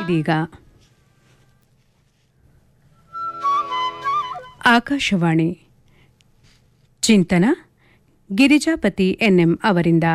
ಇದೀಗ ಆಕಾಶವಾಣಿ ಚಿಂತನ ಗಿರಿಜಾಪತಿ ಎನ್ಎಂ ಅವರಿಂದ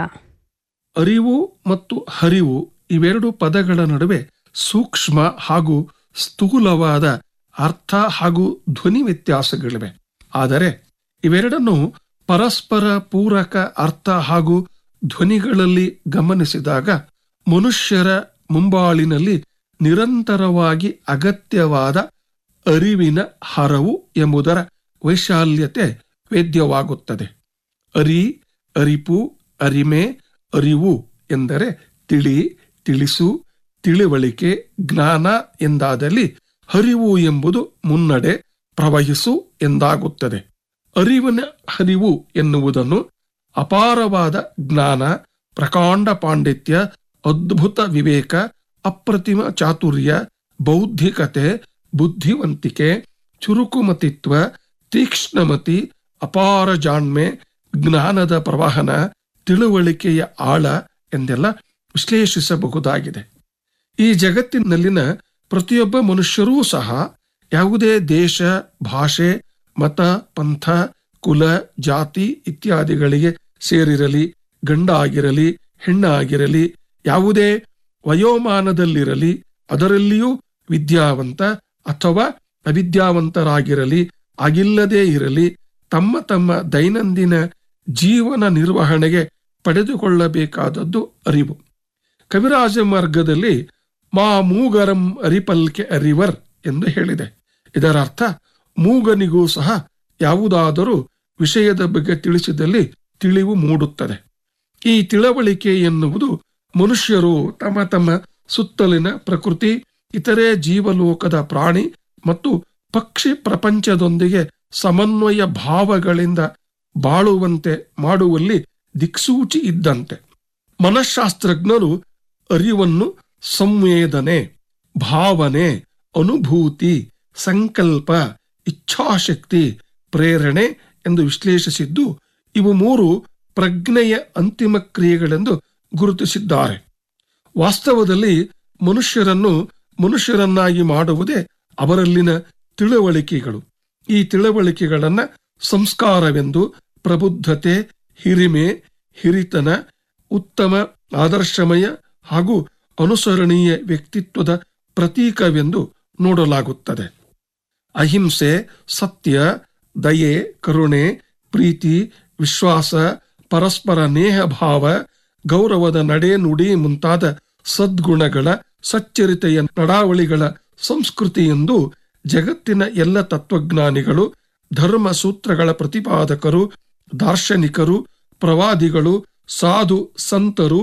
ಅರಿವು ಮತ್ತು ಹರಿವು ಇವೆರಡು ಪದಗಳ ನಡುವೆ ಸೂಕ್ಷ್ಮ ಹಾಗೂ ಸ್ಥೂಲವಾದ ಅರ್ಥ ಹಾಗೂ ಧ್ವನಿ ವ್ಯತ್ಯಾಸಗಳಿವೆ ಆದರೆ ಇವೆರಡನ್ನು ಪರಸ್ಪರ ಪೂರಕ ಅರ್ಥ ಹಾಗೂ ಧ್ವನಿಗಳಲ್ಲಿ ಗಮನಿಸಿದಾಗ ಮನುಷ್ಯರ ಮುಂಬಾಳಿನಲ್ಲಿ ನಿರಂತರವಾಗಿ ಅಗತ್ಯವಾದ ಅರಿವಿನ ಹರವು ಎಂಬುದರ ವೈಶಾಲ್ಯತೆ ವೇದ್ಯವಾಗುತ್ತದೆ ಅರಿ ಅರಿಪು ಅರಿಮೆ ಅರಿವು ಎಂದರೆ ತಿಳಿ ತಿಳಿಸು ತಿಳಿವಳಿಕೆ ಜ್ಞಾನ ಎಂದಾದಲ್ಲಿ ಹರಿವು ಎಂಬುದು ಮುನ್ನಡೆ ಪ್ರವಹಿಸು ಎಂದಾಗುತ್ತದೆ ಅರಿವಿನ ಹರಿವು ಎನ್ನುವುದನ್ನು ಅಪಾರವಾದ ಜ್ಞಾನ ಪ್ರಕಾಂಡ ಪಾಂಡಿತ್ಯ ಅದ್ಭುತ ವಿವೇಕ ಅಪ್ರತಿಮ ಚಾತುರ್ಯ ಬೌದ್ಧಿಕತೆ ಬುದ್ಧಿವಂತಿಕೆ ಚುರುಕುಮತಿತ್ವ ತೀಕ್ಷ್ಣಮತಿ ಅಪಾರ ಜಾಣ್ಮೆ ಜ್ಞಾನದ ಪ್ರವಾಹನ ತಿಳುವಳಿಕೆಯ ಆಳ ಎಂದೆಲ್ಲ ವಿಶ್ಲೇಷಿಸಬಹುದಾಗಿದೆ ಈ ಜಗತ್ತಿನಲ್ಲಿನ ಪ್ರತಿಯೊಬ್ಬ ಮನುಷ್ಯರೂ ಸಹ ಯಾವುದೇ ದೇಶ ಭಾಷೆ ಮತ ಪಂಥ ಕುಲ ಜಾತಿ ಇತ್ಯಾದಿಗಳಿಗೆ ಸೇರಿರಲಿ ಗಂಡ ಆಗಿರಲಿ ಹೆಣ್ಣಾಗಿರಲಿ ಯಾವುದೇ ವಯೋಮಾನದಲ್ಲಿರಲಿ ಅದರಲ್ಲಿಯೂ ವಿದ್ಯಾವಂತ ಅಥವಾ ಅವಿದ್ಯಾವಂತರಾಗಿರಲಿ ಆಗಿಲ್ಲದೇ ಇರಲಿ ತಮ್ಮ ತಮ್ಮ ದೈನಂದಿನ ಜೀವನ ನಿರ್ವಹಣೆಗೆ ಪಡೆದುಕೊಳ್ಳಬೇಕಾದದ್ದು ಅರಿವು ಕವಿರಾಜ ಮಾರ್ಗದಲ್ಲಿ ಮಾ ಮೂಗರಂ ಅರಿಪಲ್ಕೆ ಅರಿವರ್ ಎಂದು ಹೇಳಿದೆ ಇದರ ಅರ್ಥ ಮೂಗನಿಗೂ ಸಹ ಯಾವುದಾದರೂ ವಿಷಯದ ಬಗ್ಗೆ ತಿಳಿಸಿದಲ್ಲಿ ತಿಳಿವು ಮೂಡುತ್ತದೆ ಈ ತಿಳವಳಿಕೆ ಎನ್ನುವುದು ಮನುಷ್ಯರು ತಮ್ಮ ತಮ್ಮ ಸುತ್ತಲಿನ ಪ್ರಕೃತಿ ಇತರೆ ಜೀವಲೋಕದ ಪ್ರಾಣಿ ಮತ್ತು ಪಕ್ಷಿ ಪ್ರಪಂಚದೊಂದಿಗೆ ಸಮನ್ವಯ ಭಾವಗಳಿಂದ ಬಾಳುವಂತೆ ಮಾಡುವಲ್ಲಿ ದಿಕ್ಸೂಚಿ ಇದ್ದಂತೆ ಮನಃಶಾಸ್ತ್ರಜ್ಞರು ಅರಿವನ್ನು ಸಂವೇದನೆ ಭಾವನೆ ಅನುಭೂತಿ ಸಂಕಲ್ಪ ಇಚ್ಛಾಶಕ್ತಿ ಪ್ರೇರಣೆ ಎಂದು ವಿಶ್ಲೇಷಿಸಿದ್ದು ಇವು ಮೂರು ಪ್ರಜ್ಞೆಯ ಅಂತಿಮ ಕ್ರಿಯೆಗಳೆಂದು ಗುರುತಿಸಿದ್ದಾರೆ ವಾಸ್ತವದಲ್ಲಿ ಮನುಷ್ಯರನ್ನು ಮನುಷ್ಯರನ್ನಾಗಿ ಮಾಡುವುದೇ ಅವರಲ್ಲಿನ ತಿಳುವಳಿಕೆಗಳು ಈ ತಿಳುವಳಿಕೆಗಳನ್ನ ಸಂಸ್ಕಾರವೆಂದು ಪ್ರಬುದ್ಧತೆ ಹಿರಿಮೆ ಹಿರಿತನ ಉತ್ತಮ ಆದರ್ಶಮಯ ಹಾಗೂ ಅನುಸರಣೀಯ ವ್ಯಕ್ತಿತ್ವದ ಪ್ರತೀಕವೆಂದು ನೋಡಲಾಗುತ್ತದೆ ಅಹಿಂಸೆ ಸತ್ಯ ದಯೆ ಕರುಣೆ ಪ್ರೀತಿ ವಿಶ್ವಾಸ ಪರಸ್ಪರ ನೇಹ ಭಾವ ಗೌರವದ ನಡೆ ನುಡಿ ಮುಂತಾದ ಸದ್ಗುಣಗಳ ಸಚ್ಚರಿತೆಯ ನಡಾವಳಿಗಳ ಸಂಸ್ಕೃತಿ ಎಂದು ಜಗತ್ತಿನ ಎಲ್ಲ ತತ್ವಜ್ಞಾನಿಗಳು ಧರ್ಮ ಸೂತ್ರಗಳ ಪ್ರತಿಪಾದಕರು ದಾರ್ಶನಿಕರು ಪ್ರವಾದಿಗಳು ಸಾಧು ಸಂತರು